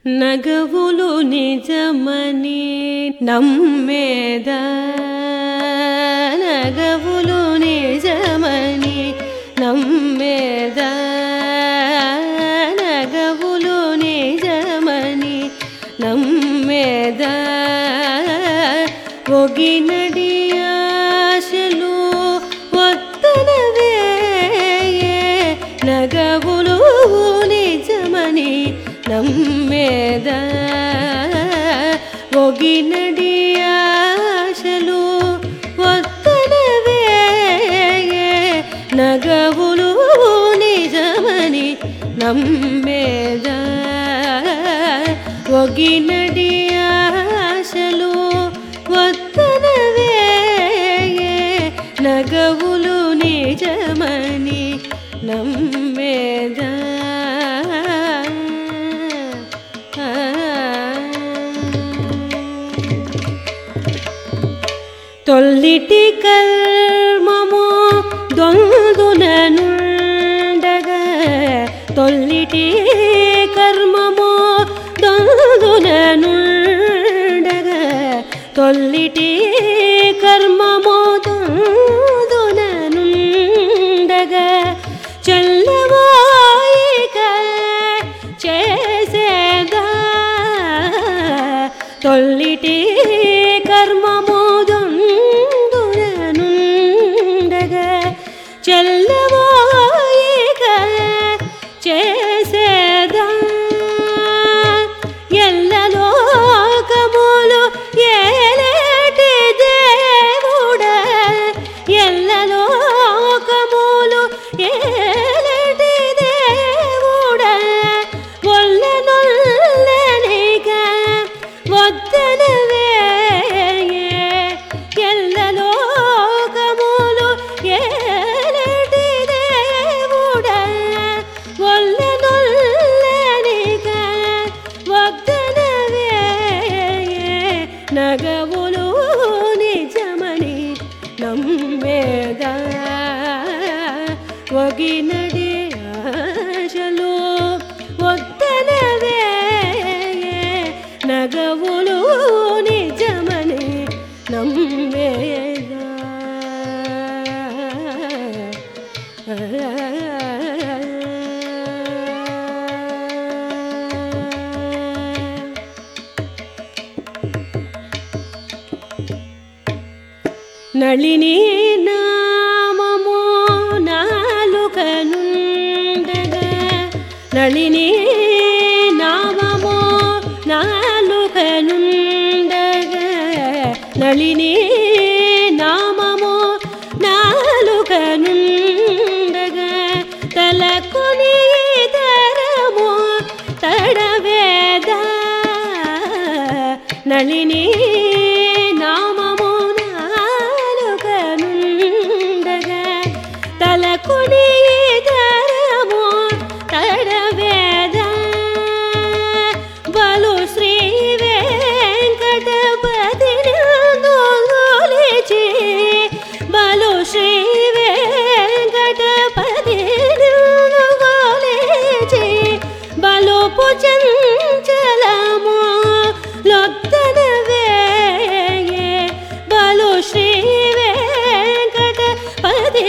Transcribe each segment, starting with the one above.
నగవులు నిజమని నమ్మేద నగవులు నిజమని నమ్మేద నగవులు నిజమని నమ్మేద ఒగినడి ఆశలు ఒత్తనవే నగవులు నిజమని నమ్మేద ఒగినడి ఆశలు ఒత్తనవే నగవులు నిజమని నమ్మేద ఒగినడి ఆశలు ఒత్తనవే నగవులు నిజమని నమ్మేదా తొల్లిటి కర్మము దొందుననుండగ తొల్లిటి కర్మము దొందుననుండగ తొల్లిటి కర్మము దొందుననుండగ చెల్లవాయిక చేసేదా తొల్లిటి కర్మమోదుండుననుండగ చెల్లవాయిక చేసేదా ఎల్లలోకములు ఏలేటి దేవుడ ఎల్లలోకములు ఏలేటి దేవుడ ఒల్లనొల్లనిక వద్దనవే ఎల్లలోకములు ఏలేటి దేవుడ ఒల్లనొల్లనిక వద్దనవే నగవులు నిజమని నమ్మేదా ఒగినడి ఆశలు వద్దనవే నగవులు నిజమని నమ్మేదా నళిని నామము నాలుకనుండగా నళిని నామము నాలుకనుండగా నళిని నామము నాలుకనుండగా తలకొని తరము తడవేదా నళిని నామము నాలుకనుండగా తలకుడి తరము తడవేద బలు శ్రీ వెంకటపతి నొలిచి బలు శ్రీ వెంకటపతి నొలిచి బలుపు చంచలము లొత్తనవే బలు శ్రీ వెంకటపతి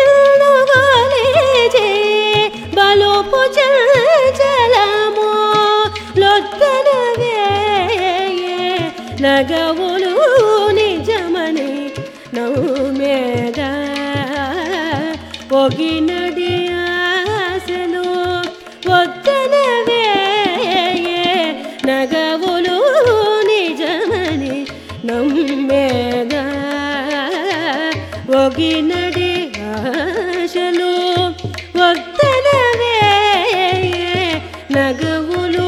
నొలిచి బలుపు చంచలము లొత్తనవే నగవులు నిజమని నవ్వేద ఒగినడి ఆశలు వద్దనవే నగవులు నిజమని నమ్మేద ఒగినడి ఆశలు వద్దనవే నగవులు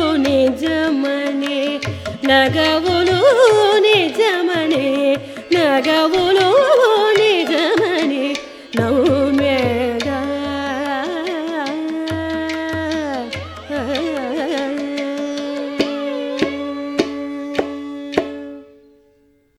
నిజమని నగవులు నిజమని నగవులు